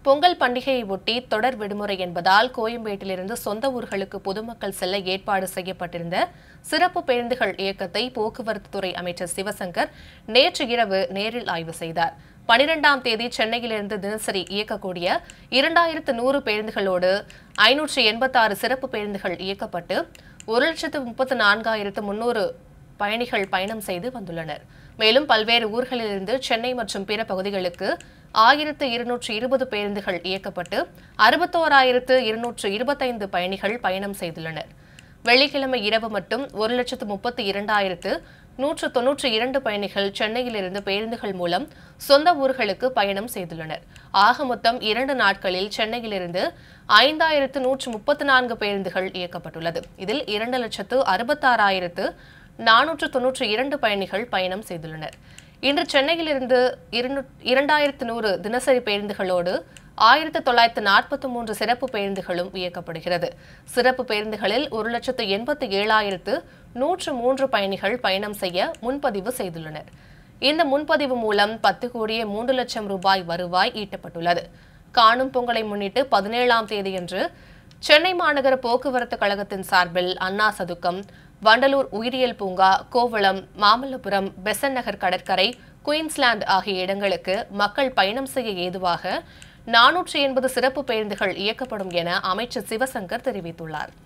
பொங்கல் பண்டிகையை ஒட்டி தொடர் விடுமுறை என்பதால் கோயம்பேட்டிலிருந்து சொந்த ஊர்களுக்கு பொதுமக்கள் செல்ல ஏற்பாடு செய்யப்பட்டிருந்த சிறப்பு பேருந்துகள் இயக்கத்தை போக்குவரத்து துறை அமைச்சர் சிவசங்கர் நேற்று இரவு நேரில் ஆய்வு செய்தார் பனிரெண்டாம் தேதி சென்னையிலிருந்து தினசரி இயக்கக்கூடிய இரண்டாயிரத்து நூறு பேருந்துகளோடு ஐநூற்று எண்பத்தாறு சிறப்பு பேருந்துகள் இயக்கப்பட்டு ஒரு லட்சத்து முப்பத்து நான்காயிரத்து முன்னூறு பயணிகள் பயணம் செய்து வந்துள்ளனர் மேலும் பல்வேறு ஊர்களிலிருந்து சென்னை மற்றும் பிற பகுதிகளுக்கு ஆயிரத்து இருநூற்று இருபது பேருந்துகள் இயக்கப்பட்டு அறுபத்தோராயிரத்து இருநூற்று இருபத்தைந்து பயணிகள் பயணம் செய்துள்ளனர் வெள்ளிக்கிழமை இரவு மட்டும் ஒரு லட்சத்து முப்பத்தி இரண்டாயிரத்து நூற்று தொன்னூற்றி இரண்டு பயணிகள் சென்னையிலிருந்து பேருந்துகள் மூலம் சொந்த ஊர்களுக்கு பயணம் செய்துள்ளனர் ஆக மொத்தம் இரண்டு நாட்களில் சென்னையிலிருந்து ஐந்தாயிரத்து நூற்று முப்பத்தி நான்கு பேருந்துகள் இயக்கப்பட்டுள்ளது இதில் இரண்டு லட்சத்து அறுபத்தாறாயிரத்து நானூற்று தொன்னூற்றி இரண்டு பயணிகள் பயணம் செய்துள்ளனர் இன்று சென்னையிலிருந்து இருநூ- இரண்டாயிரத்து நூறு தினசரி பேருந்துகளோடு ஆயிரத்து தொள்ளாயிரத்து நாற்பத்தி மூன்று சிறப்பு பேருந்துகளும் இயக்கப்படுகிறது சிறப்பு பேருந்துகளில் ஒரு லட்சத்து எண்பத்தி ஏழாயிரத்து நூற்று மூன்று பயணிகள் பயணம் செய்ய முன்பதிவு செய்துள்ளனர் இந்த முன்பதிவு மூலம் பத்து கோடியே மூன்று லட்சம் ரூபாய் வருவாய் ஈட்டப்பட்டுள்ளது காணும் பொங்கலை முன்னிட்டு பதினேழாம் தேதியன்று சென்னை மாநகர போக்குவரத்து கழகத்தின் சார்பில் அண்ணா சதுக்கம் வண்டலூர் உயிரியல் பூங்கா கோவளம் மாமல்லபுரம் பெசன் நகர் கடற்கரை குயின்ஸ்லாந்து ஆகிய இடங்களுக்கு மக்கள் பயணம் செய்ய ஏதுவாக நானூற்றி எண்பது சிறப்பு பேருந்துகள் இயக்கப்படும் என அமைச்சர் சிவசங்கர் தெரிவித்துள்ளார்